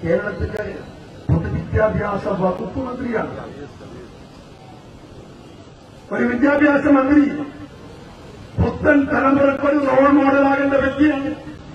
കേരളത്തിലെ പൊതുവിദ്യാഭ്യാസ വകുപ്പ് മന്ത്രിയാണ് ഒരു വിദ്യാഭ്യാസ മന്ത്രി പുത്തൻ തലമുറക്കൊരു റോൾ മോഡലാകേണ്ട വ്യക്തിയാണ്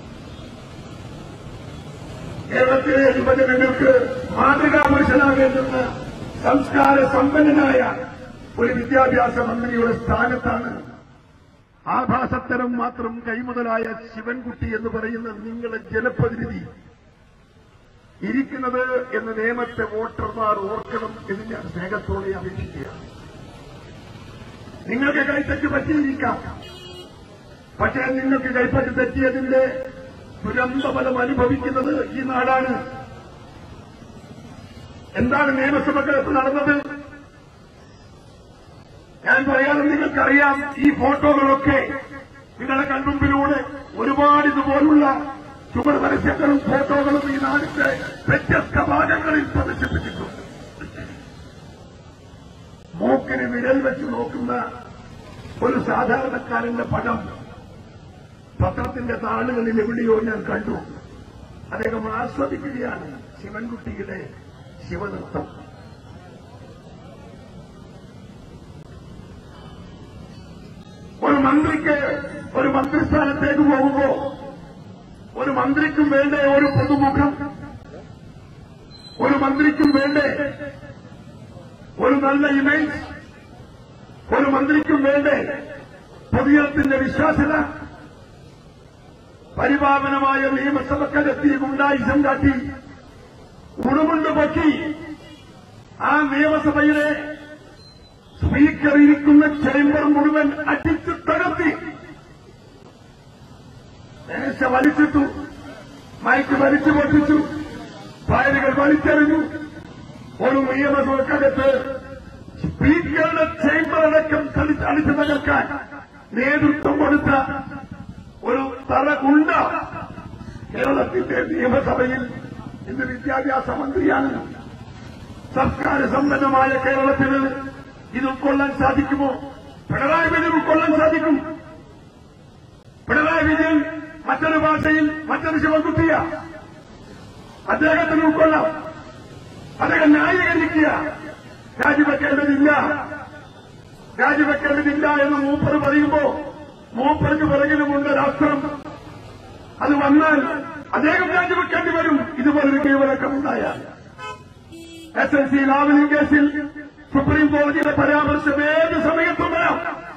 കേരളത്തിലെ യുവജനങ്ങൾക്ക് മാതൃകാ പുരുഷനാകേണ്ടുന്ന സംസ്കാര സമ്പന്നനായ ഒരു വിദ്യാഭ്യാസ മന്ത്രിയുടെ സ്ഥാനത്താണ് ആഭാസത്തരം മാത്രം കൈമുതലായ ശിവൻകുട്ടി എന്ന് പറയുന്ന നിങ്ങളുടെ ജനപ്രതിനിധി ഇരിക്കുന്നത് എന്ന നിയമത്തെ വോട്ടർമാർ ഓർക്കണം എന്ന് ഞാൻ സ്നേഹത്തോടെ അപേക്ഷിക്കുകയാണ് നിങ്ങൾക്ക് കൈപ്പറ്റ് പറ്റിയിരിക്കാം പക്ഷേ നിങ്ങൾക്ക് കൈപ്പറ്റ് തെറ്റിയതിന്റെ ദുരന്തഫലം അനുഭവിക്കുന്നത് ഈ നാടാണ് എന്താണ് നിയമസഭക്കകത്ത് നടന്നത് ഞാൻ പറയാതെ നിങ്ങൾക്കറിയാം ഈ ഫോട്ടോകളൊക്കെ നിങ്ങളുടെ കൺമുമ്പിലൂടെ ഒരുപാട് ഇതുപോലുള്ള ചുവട് പരസ്യങ്ങളും ഫോട്ടോകളും ഈ നാടിന്റെ വ്യത്യസ്ത ഭാഗങ്ങളിൽ പ്രദർശിപ്പിച്ചിട്ടുണ്ട് മൂക്കിന് വിരൽ വെച്ച് നോക്കുന്ന ഒരു സാധാരണക്കാരന്റെ പടം പത്രത്തിന്റെ താളുകളിൽ എവിടെയോ ഞാൻ കണ്ടു അദ്ദേഹം ആസ്വദിക്കുകയാണ് ശിവൻകുട്ടിയുടെ ശിവനൃത്തം ഒരു മന്ത്രിക്ക് ഒരു മന്ത്രിസ്ഥാനത്തേക്ക് പോകുമ്പോ ഒരു മന്ത്രിക്കും വേണ്ടേ ഒരു പൊതുമുഖം ഒരു മന്ത്രിക്കും വേണ്ടേ ഒരു നല്ല ഇമേജ് ഒരു മന്ത്രിക്കും വേണ്ടേ പൊതുജനത്തിന്റെ വിശ്വാസ്യത പരിപാവനമായ നിയമസഭക്കകത്തി ഗുണ്ടായുസം കാട്ടി ഉണമുണ്ട് പൊക്കി ആ നിയമസഭയിലെ സ്പീക്കർ ഇരിക്കുന്ന ചേംബർ മുഴുവൻ അടിച്ചു തകർത്തി മേശ വലിച്ചിട്ടു മയക്ക് വലിച്ചു പൊട്ടിച്ചു ഫയലുകൾ വലിച്ചെറിഞ്ഞു ഒരു നിയമസഭക്കകത്ത് സ്പീക്കറുടെ ചേംബർ അടക്കം കളി- അടിച്ചു തകർക്കാൻ നേതൃത്വം കൊടുത്ത ഒരു തലകുണ്ട കേരളത്തിന്റെ നിയമസഭയിൽ ഇന്ന് വിദ്യാഭ്യാസ മന്ത്രിയാണ് സംസ്കാര സമ്പന്നമായ കേരളത്തിന് ഇത് ഉൾക്കൊള്ളാൻ സാധിക്കുമോ പിണറായി വിജയൻ ഉൾക്കൊള്ളാൻ സാധിക്കും പിണറായി വിജയൻ മറ്റൊരു ഭാഷയിൽ മറ്റൊരു ശിവകുട്ടിയ അദ്ദേഹത്തിന് ഉൾക്കൊള്ളാം അദ്ദേഹം ന്യായീകരിക്കുക രാജിവെക്കേണ്ടതില്ല രാജിവെക്കേണ്ടതില്ല എന്ന് മൂപ്പർ പറയുമ്പോ മൂപ്പർക്ക് പിറകിലുമുണ്ട് രാഷ്ട്രം അത് വന്നാൽ അദ്ദേഹം രാജിവെക്കേണ്ടി വരും ഇതുപോലൊരു കീഴ്വഴക്കമുണ്ടായാൽ എസ് എൽ സി ലാവലിംഗ് കേസിൽ സുപ്രീം കോടതിയുടെ പരാമർശം ഏത് സമയത്തും വരാം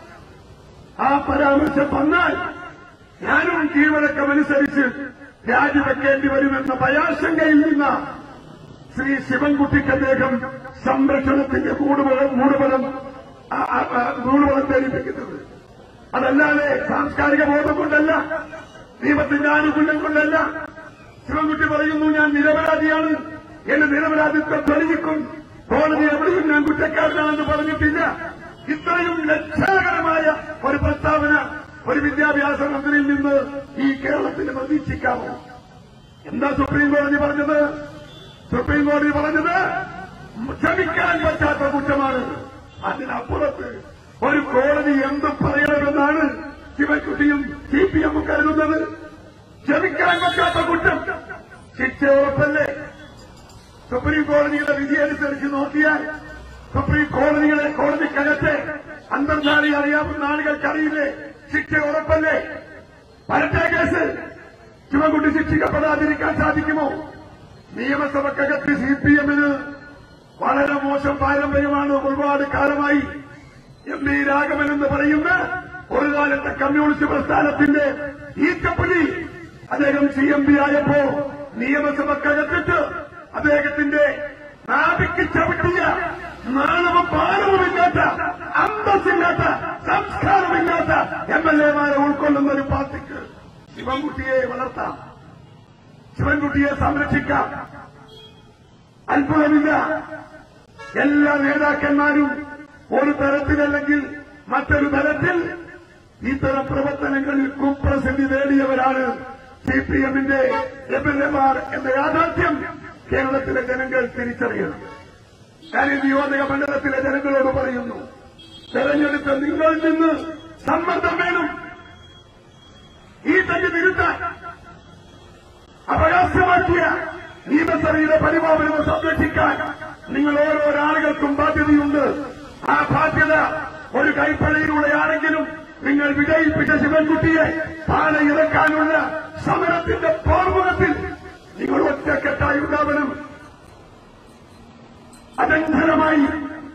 ആ പരാമർശം വന്നാൽ ഞാനും കീഴ്വഴക്കമനുസരിച്ച് രാജിവെക്കേണ്ടി വരുമെന്ന ഭയാശങ്കയിൽ നിന്ന് ശ്രീ ശിവൻകുട്ടിക്ക് അദ്ദേഹം സംരക്ഷണത്തിന്റെ മൂടുപടം മൂടുപടം ആ- ആ- ആ മൂടുപടം ധരിപ്പിക്കുന്നത് അതല്ലാതെ സാംസ്കാരിക ബോധം കൊണ്ടല്ല നിയമത്തിന്റെ ആനുകൂല്യം കൊണ്ടല്ല ശിവൻകുട്ടി പറയുന്നു ഞാൻ നിരപരാധിയാണ് എന്റെ നിരപരാധിത്വം തെളിയിക്കും കോടതി എവിടെയും ഞാൻ കുറ്റക്കാരനാണെന്ന് പറഞ്ഞിട്ടില്ല ഇത്രയും ലജ്ജാകരമായ ഒരു പ്രസ്താവന ഒരു വിദ്യാഭ്യാസ മന്ത്രിയിൽ നിന്ന് ഈ കേരളത്തിന് പ്രതീക്ഷിക്കാമോ എന്താ സുപ്രീം കോടതി പറഞ്ഞത് സുപ്രീം കോടതി പറഞ്ഞത് ക്ഷമിക്കാൻ പറ്റാത്ത കുറ്റമാണ് അതിനപ്പുറത്ത് ഒരു കോടതി എന്ത് പറയണമെന്നാണ് ശിവൻകുട്ടിയും സി പി എമ്മും കരുതുന്നത് ക്ഷമിക്കാൻ പറ്റാത്ത കുറ്റം ശിക്ഷ ഉറപ്പല്ലേ സുപ്രീം കോടതിയുടെ വിധിയനുസരിച്ച് നോക്കിയാൽ സുപ്രീം കോടതികളെ കോടതിക്കകത്തെ അന്തർധാരി അറിയാവുന്ന ആളുകൾക്കറിയില്ലേ ശിക്ഷ ഉറപ്പല്ലേ പരട്ട കേസ് ശിവൻകുട്ടി ശിക്ഷിക്കപ്പെടാതിരിക്കാൻ സാധിക്കുമോ നിയമസഭക്കകത്ത് സി പി എമ്മിന് വളരെ മോശം പാരമ്പര്യമാണ് ഒരുപാട് കാലമായി എം വി രാഘവൻ എന്ന് പറയുന്ന ഒരു കാലത്തെ കമ്മ്യൂണിസ്റ്റ് പ്രസ്ഥാനത്തിന്റെ ഈറ്റപ്പുലി അദ്ദേഹം സി എം പി ആയപ്പോ നിയമസഭക്കകത്തിട്ട് അദ്ദേഹത്തിന്റെ നാവിക്ക് ചവിട്ടിയ നാണവും പാലവുമില്ലാത്ത അന്തസ്സില്ലാത്ത സംസ്കാരമില്ലാത്ത എം എൽ എമാരെ ഉൾക്കൊള്ളുന്ന ഒരു പാർട്ടിക്ക് ശിവൻകുട്ടിയെ വളർത്താം ശിവൻകുട്ടിയെ സംരക്ഷിക്കാം അത്ഭുതമില്ല എല്ലാ നേതാക്കന്മാരും ഒരു തരത്തിലല്ലെങ്കിൽ മറ്റൊരു തരത്തിൽ ഇത്തരം പ്രവർത്തനങ്ങളിൽ കുപ്രസിദ്ധി നേടിയവരാണ് സി പി എമ്മിന്റെ എം എൽ എമാർ എന്ന യാഥാർത്ഥ്യം കേരളത്തിലെ ജനങ്ങൾ തിരിച്ചറിയണം ഞാൻ ഈ നിയോജക മണ്ഡലത്തിലെ ജനങ്ങളോട് പറയുന്നു തെരഞ്ഞെടുത്ത നിങ്ങളിൽ നിന്ന് സമ്മർദ്ദം വേണം ഈ തന്നെ തിരുത്താൻ അവകാശമാക്കിയ നിയമസഭയുടെ പരിപാലനം സംരക്ഷിക്കാൻ നിങ്ങൾ ഓരോ ആളുകൾക്കും ബാധ്യതയുണ്ട് ആ ബാധ്യത ഒരു കൈപ്പഴയിലൂടെയാണെങ്കിലും നിങ്ങൾ വിജയിപ്പിച്ച ശിവൻകുട്ടിയെ താഴെ ഇറക്കാനുള്ള സമരത്തിന്റെ പോർമുഖത്തിൽ നിങ്ങൾ ഒറ്റക്കെട്ടായി ഉണ്ടാവണം അനന്തരമായി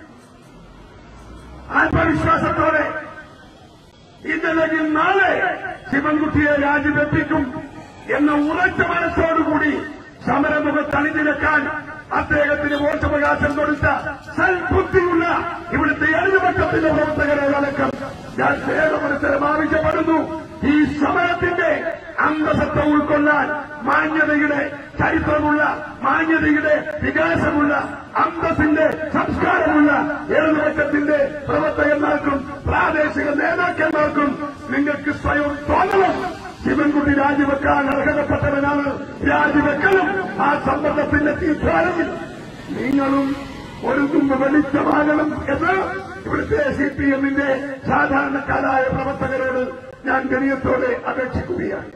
ആത്മവിശ്വാസത്തോടെ ഇന്നല്ലെങ്കിൽ നാളെ ശിവൻകുട്ടിയെ രാജിവെപ്പിക്കും എന്ന ഉറച്ച മനസ്സോടുകൂടി സമരമുഖത്ത് അണിനിരക്കാൻ അദ്ദേഹത്തിന് വോട്ടവകാശം കൊടുത്ത സൽബുദ്ധിയുള്ള ഇവിടുത്തെ ഇടതുപക്ഷത്തിന്റെ പ്രവർത്തകരോടക്കം ഞാൻ സ്നേഹമത്സരം ആവശ്യപ്പെടുന്നു ഈ സമരത്തിന്റെ അന്തസത്ത ഉൾക്കൊള്ളാൻ മാന്യതയുടെ ചരിത്രമുള്ള മാന്യതയുടെ വികാസമുള്ള അന്തസ്സിന്റെ സംസ്കാരമുള്ള ഇടതുപക്ഷത്തിന്റെ പ്രവർത്തകന്മാർക്കും പ്രാദേശിക നേതാക്കന്മാർക്കും നിങ്ങൾക്ക് സ്വയം തോന്നണം ശിവൻകുട്ടി രാജിവെക്കാൻ അർഹതപ്പെട്ടവനാണ് രാജിവെക്കലും ആ സമ്മർദ്ദത്തിന്റെ തീർത്ഥാടനം നിങ്ങളും ഒരു തുമ്പ് വെളിച്ചമാകണം എന്ന് ഇവിടുത്തെ സി പി എമ്മിന്റെ സാധാരണക്കാരായ പ്രവർത്തകരോട് ഞാൻ ഗണിയത്തോടെ അപേക്ഷിക്കുകയാണ്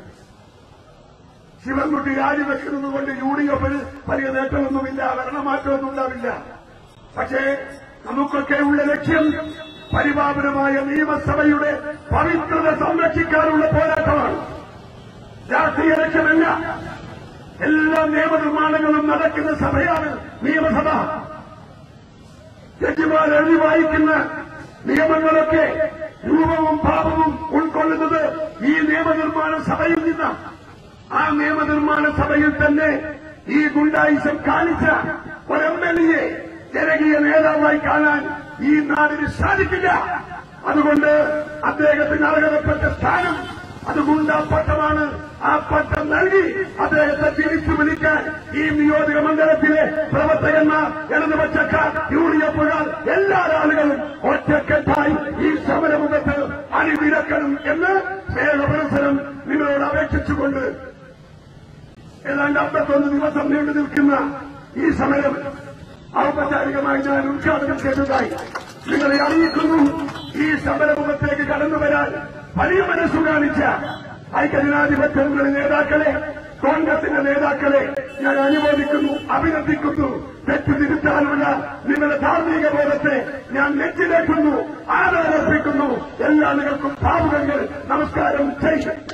ശിവൻകുട്ടി രാജിവെക്കുന്നത് കൊണ്ട് യു ഡി എഫിന് വലിയ നേട്ടമൊന്നുമില്ല ഭരണമാറ്റമൊന്നും ഉണ്ടാവില്ല പക്ഷേ നമുക്കൊക്കെ ഉള്ള ലക്ഷ്യം പരിപാലനമായ നിയമസഭയുടെ പവിത്രത സംരക്ഷിക്കാനുള്ള പോരാട്ടമാണ് രാഷ്ട്രീയ ലക്ഷ്യമല്ല എല്ലാ നിയമനിർമ്മാണങ്ങളും നടക്കുന്ന സഭയാണ് നിയമസഭ ജഡ്ജിമാർ എഴുതി വായിക്കുന്ന നിയമങ്ങളൊക്കെ രൂപവും ഭാവവും ഉൾക്കൊള്ളുന്നത് ഈ നിയമനിർമ്മാണ സഭയിൽ നിന്നാണ് ആ നിയമനിർമ്മാണ സഭയിൽ തന്നെ ഈ ഗുണ്ടായിസം കാണിച്ച ഒരു എം എൽ എ ജനകീയ നേതാവായി കാണാൻ ഈ നാടിന് സാധിക്കില്ല അതുകൊണ്ട് അദ്ദേഹത്തിന് അർഹതപ്പെട്ട സ്ഥാനം അത് ഗുണ്ടാ പട്ടമാണ് ആ പട്ടം നൽകി അദ്ദേഹത്തെ തിരിച്ചു വിളിക്കാൻ ഈ നിയോജക മണ്ഡലത്തിലെ പ്രവർത്തകന്മാർ ഇടതുപക്ഷക്കാർ യു ഡി എഫുകാർ എല്ലാ ആളുകളും ഒറ്റക്കെട്ടായി ഈ സമരമുഖത്ത് അണിനിരക്കണം എന്ന് സ്നേഹപരസരം നിങ്ങളോട് അപേക്ഷിച്ചുകൊണ്ട് ഏതാണ്ട് അമ്പത്തൊന്ന് ദിവസം നീണ്ടു നിൽക്കുന്ന ഈ സമരം ഔപചാരികമായി ഞാൻ ഉദ്ഘാടനം ചെയ്തതായി നിങ്ങളെ അറിയിക്കുന്നു ഈ സമരമുഖത്തേക്ക് കടന്നുവരാൻ വലിയ മനസ്സു കാണിച്ച ഐക്യജനാധിപത്യങ്ങളുടെ നേതാക്കളെ കോൺഗ്രസിന്റെ നേതാക്കളെ ഞാൻ അനുമോദിക്കുന്നു അഭിനന്ദിക്കുന്നു തെറ്റുതിരുത്താനുള്ള നിങ്ങളുടെ ധാർമ്മിക ബോധത്തെ ഞാൻ നെറ്റിലേക്കുന്നു ആദരർപ്പിക്കുന്നു എല്ലാ നിങ്ങൾക്കും ഭാവുകങ്ങൾ നമസ്കാരം ചെയ്യും